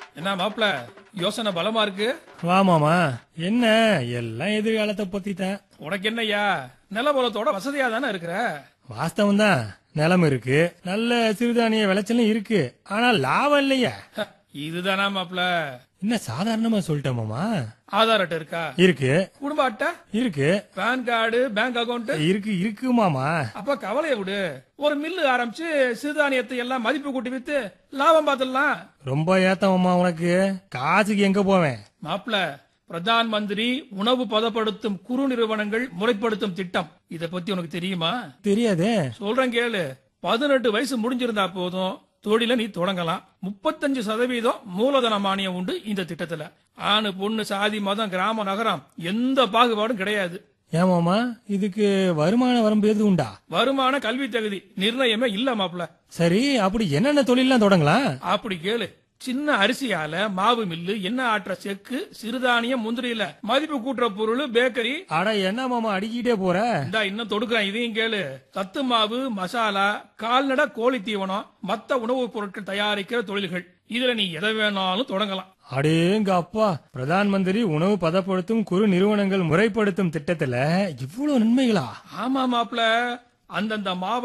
என்ன மாப்ள யோசனை பலமா இருக்கு வா மாமா என்ன எல்லாம் எதிர்காலத்தை பத்தி தான் உனக்கு என்னய்யா நிலபலத்தோட வசதியா தானே இருக்கிற வாஸ்தவம் தான் நிலம் இருக்கு நல்ல சிறுதானிய விளைச்சலும் இருக்கு ஆனா லாபம் இல்லையா ஹ, இதுதானா மாப்ள என்ன சாதாரணமா சொல்லிட்டேன் மாமா ஆதார் அட்டை இருக்கா இருக்கு குடும்ப அட்டை இருக்கு பேன் கார்டு பேங்க் அக்கவுண்ட் இருக்கு இருக்கு மாமா அப்ப கவலைய விடு ஒரு மில்லு ஆரம்பிச்சு சிறுதானியத்தை எல்லாம் மதிப்பு கூட்டி வித்து லாபம் பார்த்துடலாம் ரொம்ப ஏத்தம் மாமா உனக்கு காசுக்கு எங்க போவேன் மாப்ள பிரதான் மந்திரி உணவு பதப்படுத்தும் குறு நிறுவனங்கள் முறைப்படுத்தும் திட்டம் இத பத்தி உனக்கு தெரியுமா தெரியாதே சொல்றேன் கேளு பதினெட்டு வயசு முடிஞ்சிருந்தா போதும் தொழில நீ தொடங்கலாம் முப்பத்தஞ்சு சதவீதம் மூலதன மானியம் உண்டு இந்த திட்டத்துல ஆணு பொண்ணு சாதி மதம் கிராம நகரம் எந்த பாகுபாடும் கிடையாது ஏன் மாமா இதுக்கு வருமான வரம்பு எது உண்டா வருமான கல்வி தகுதி நிர்ணயமே இல்ல மாப்ள சரி அப்படி என்னென்ன தொழிலாம் தொடங்கலாம் அப்படி கேளு சின்ன அரிசியால மாவு மில்லு எண்ணெய் ஆட்டுற செக்கு சிறுதானியம் முந்திரியில மதிப்பு கூட்டுற பொருள் பேக்கரி அட என்ன மாமா அடிக்கிட்டே போற இந்தா இன்னும் தொடுக்கிறேன் இதையும் கேளு சத்து மாவு மசாலா கால்நடை கோழி தீவனம் மத்த உணவுப் பொருட்கள் தயாரிக்கிற தொழில்கள் இதுல நீ எதை வேணாலும் தொடங்கலாம் அடேங்க அப்பா பிரதான் மந்திரி உணவு பதப்படுத்தும் குறு நிறுவனங்கள் முறைப்படுத்தும் திட்டத்துல இவ்வளவு நன்மைகளா ஆமா மாப்ள அந்தந்த மாவட்ட